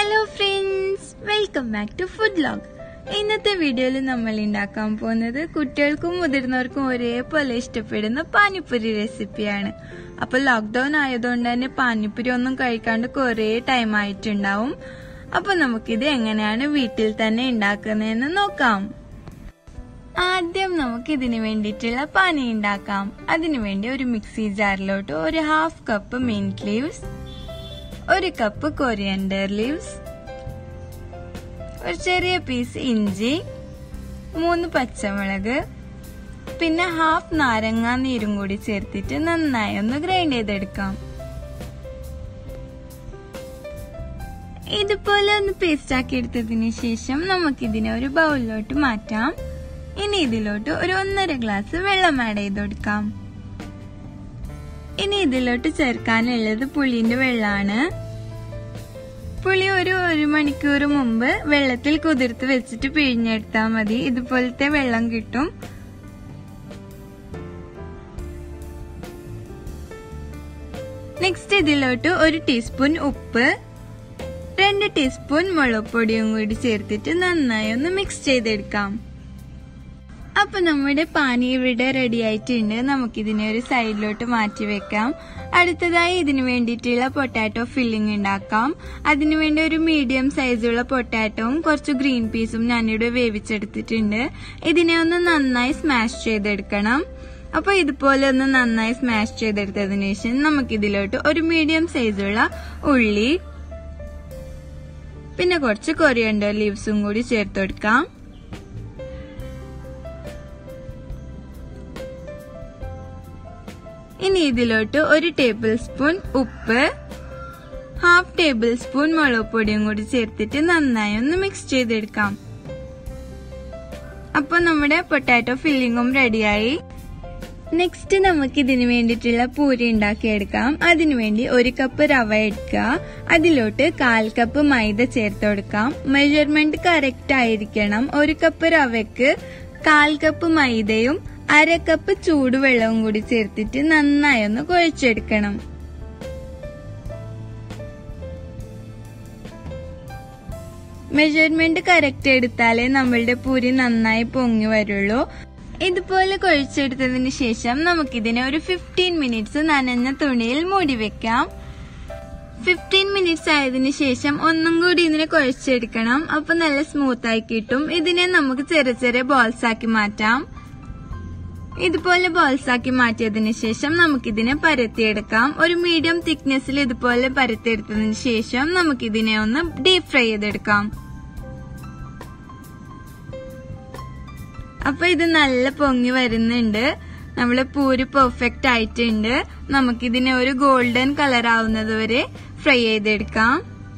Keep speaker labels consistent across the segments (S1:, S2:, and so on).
S1: hello friends welcome back to food log ഇന്നത്തെ വീഡിയോയിൽ നമ്മൾ ഉണ്ടാക്കാൻ പോകുന്നത് കുട്ടികൾക്കും മുതിർന്നവർക്കും ഒരേപോലെ ഇഷ്ടപ്പെടുന്ന പാനിപ്പൂരി റെസിപ്പിയാണ് അപ്പൊ ലോക്ക്ഡൌൺ ആയതുകൊണ്ട് തന്നെ പാനിപ്പൂരി ഒന്നും കഴിക്കാണ്ട് കുറേ ടൈം ആയിട്ടുണ്ടാവും അപ്പൊ നമുക്കിത് എങ്ങനെയാണ് വീട്ടിൽ തന്നെ ഉണ്ടാക്കുന്നതെന്ന് നോക്കാം ആദ്യം നമുക്ക് ഇതിന് വേണ്ടിയിട്ടുള്ള പാനി ഉണ്ടാക്കാം അതിനു വേണ്ടി ഒരു മിക്സി ജാറിലോട്ട് ഒരു ഹാഫ് കപ്പ് മിന്റ് ലീവ്സ് ഒരു കപ്പ് കൊറിയൻഡർ ലീവ്സ് ഒരു ചെറിയ പീസ് ഇഞ്ചി മൂന്ന് പച്ചമുളക് പിന്നെ ഹാഫ് നാരങ്ങ നീരും കൂടി ചേർത്തിട്ട് നന്നായി ഒന്ന് ഗ്രൈൻഡ് ചെയ്തെടുക്കാം ഇതുപോലെ ഒന്ന് പേസ്റ്റ് ആക്കി എടുത്തതിന് ശേഷം നമുക്കിതിനെ ഒരു ബൗളിലോട്ട് മാറ്റാം ഇനി ഇതിലോട്ട് ഒരു ഒന്നര ഗ്ലാസ് വെള്ളം ആഡ് ചെയ്ത് കൊടുക്കാം ഇനി ഇതിലോട്ട് ചേർക്കാനുള്ളത് പുളിന്റെ വെള്ളമാണ് പുളി ഒരു ഒരു മണിക്കൂർ മുമ്പ് വെള്ളത്തിൽ കുതിർത്ത് വെച്ചിട്ട് പിഴിഞ്ഞെടുത്താൽ മതി ഇതുപോലത്തെ വെള്ളം കിട്ടും നെക്സ്റ്റ് ഇതിലോട്ട് ഒരു ടീസ്പൂൺ ഉപ്പ് രണ്ട് ടീസ്പൂൺ മുളക് പൊടിയും കൂടി ചേർത്തിട്ട് നന്നായി ഒന്ന് മിക്സ് ചെയ്തെടുക്കാം അപ്പൊ നമ്മുടെ പാനി ഇവിടെ റെഡി ആയിട്ടുണ്ട് നമുക്കിതിനെ ഒരു സൈഡിലോട്ട് മാറ്റി വെക്കാം അടുത്തതായി ഇതിന് വേണ്ടിയിട്ടുള്ള പൊട്ടാറ്റോ ഫില്ലിംഗ് ഉണ്ടാക്കാം അതിനു വേണ്ടി ഒരു മീഡിയം സൈസുള്ള പൊട്ടാറ്റോവും കുറച്ച് ഗ്രീൻ പീസും ഞാനിവിടെ വേവിച്ചെടുത്തിട്ടുണ്ട് ഇതിനെ ഒന്ന് നന്നായി സ്മാഷ് ചെയ്തെടുക്കണം അപ്പൊ ഇതുപോലെ ഒന്ന് നന്നായി സ്മാഷ് ചെയ്തെടുത്തതിന് ശേഷം നമുക്കിതിലോട്ട് ഒരു മീഡിയം സൈസുള്ള ഉള്ളി പിന്നെ കുറച്ച് കൊറിയണ്ടർ ലീവ്സും കൂടി ചേർത്ത് കൊടുക്കാം ഇനി ഇതിലോട്ട് ഒരു ടേബിൾ സ്പൂൺ ഉപ്പ് ഹാഫ് ടേബിൾ സ്പൂൺ മുളക് പൊടിയും കൂടി ചേർത്തിട്ട് നന്നായി ഒന്ന് മിക്സ് ചെയ്തെടുക്കാം അപ്പൊ നമ്മുടെ പൊട്ടാറ്റോ ഫില്ലിങ്ങും റെഡിയായി നെക്സ്റ്റ് നമുക്ക് ഇതിന് വേണ്ടിയിട്ടുള്ള പൂരി ഉണ്ടാക്കിയെടുക്കാം അതിനുവേണ്ടി ഒരു കപ്പ് റവ എടുക്കുക അതിലോട്ട് കാൽ കപ്പ് മൈദ ചേർത്ത് കൊടുക്കാം മെഷർമെന്റ് കറക്റ്റ് ആയിരിക്കണം ഒരു കപ്പ് റവയ്ക്ക് കാൽ കപ്പ് മൈദയും അര കപ്പ് ചൂടുവെള്ളവും കൂടി ചേർത്തിട്ട് നന്നായി ഒന്ന് കുഴച്ചെടുക്കണം മെഷർമെന്റ് കറക്റ്റ് എടുത്താലേ നമ്മളുടെ പൂരി നന്നായി പൊങ്ങി വരുള്ളൂ ഇതുപോലെ കുഴച്ചെടുത്തതിന് ശേഷം നമുക്കിതിനെ ഒരു ഫിഫ്റ്റീൻ മിനിറ്റ്സ് നനഞ്ഞ തുണിയിൽ മൂടി വെക്കാം ഫിഫ്റ്റീൻ മിനിറ്റ്സ് ആയതിനു ശേഷം ഒന്നും കൂടി ഇതിനെ കുഴച്ചെടുക്കണം അപ്പൊ നല്ല സ്മൂത്ത് ആയി കിട്ടും ഇതിനെ നമുക്ക് ചെറിയ ചെറിയ ബോൾസ് ആക്കി മാറ്റാം ഇതുപോലെ ബോൾസ് ആക്കി മാറ്റിയതിന് ശേഷം നമുക്കിതിനെ പരത്തിയെടുക്കാം ഒരു മീഡിയം തിക്നെസ്സിൽ ഇതുപോലെ പരത്തിയെടുത്തതിന് ശേഷം നമുക്കിതിനെ ഒന്ന് ഡീപ് ഫ്രൈ ചെയ്തെടുക്കാം അപ്പൊ ഇത് നല്ല പൊങ്ങി വരുന്നുണ്ട് നമ്മള് പൂരി പെർഫെക്റ്റ് ആയിട്ടുണ്ട് നമുക്കിതിനെ ഒരു ഗോൾഡൻ കളർ ആവുന്നത് വരെ ഫ്രൈ ചെയ്തെടുക്കാം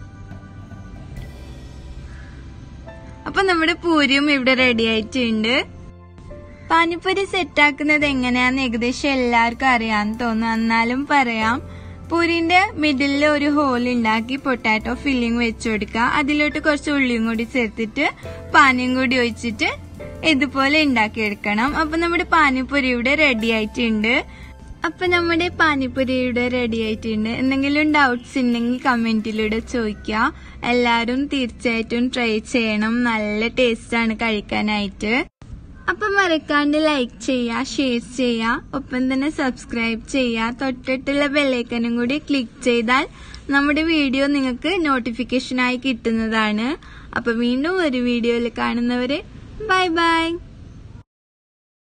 S1: അപ്പൊ നമ്മുടെ പൂരിയും ഇവിടെ റെഡി ആയിട്ടുണ്ട് പാനിപ്പൂരി സെറ്റാക്കുന്നത് എങ്ങനെയാന്ന് ഏകദേശം എല്ലാവർക്കും അറിയാന്ന് തോന്നുന്നു എന്നാലും പറയാം പൂരിന്റെ മിഡിലിൽ ഒരു ഹോൾ ഉണ്ടാക്കി പൊട്ടാറ്റോ ഫില്ലിംഗ് വെച്ചു കൊടുക്കുക അതിലോട്ട് കുറച്ച് ഉള്ളിയും കൂടി ചേർത്തിട്ട് പാനിയും കൂടി ഒഴിച്ചിട്ട് ഇതുപോലെ ഉണ്ടാക്കിയെടുക്കണം അപ്പൊ നമ്മുടെ പാനിപ്പൂരി ഇവിടെ റെഡി ആയിട്ടുണ്ട് അപ്പൊ നമ്മുടെ പാനിപ്പൂരി ഇവിടെ റെഡി ആയിട്ടുണ്ട് എന്തെങ്കിലും ഡൗട്ട്സ് ഉണ്ടെങ്കിൽ കമന്റിലൂടെ ചോദിക്കുക എല്ലാരും തീർച്ചയായിട്ടും ട്രൈ ചെയ്യണം നല്ല ടേസ്റ്റ് ആണ് കഴിക്കാനായിട്ട് അപ്പൊ മറക്കാണ്ട് ലൈക്ക് ചെയ്യുക ഷെയർ ചെയ്യുക ഒപ്പം തന്നെ സബ്സ്ക്രൈബ് ചെയ്യുക തൊട്ടിട്ടുള്ള ബെല്ലൈക്കനും കൂടി ക്ലിക്ക് ചെയ്താൽ നമ്മുടെ വീഡിയോ നിങ്ങൾക്ക് നോട്ടിഫിക്കേഷനായി കിട്ടുന്നതാണ് അപ്പൊ വീണ്ടും ഒരു വീഡിയോയിൽ കാണുന്നവരെ ബൈ ബൈ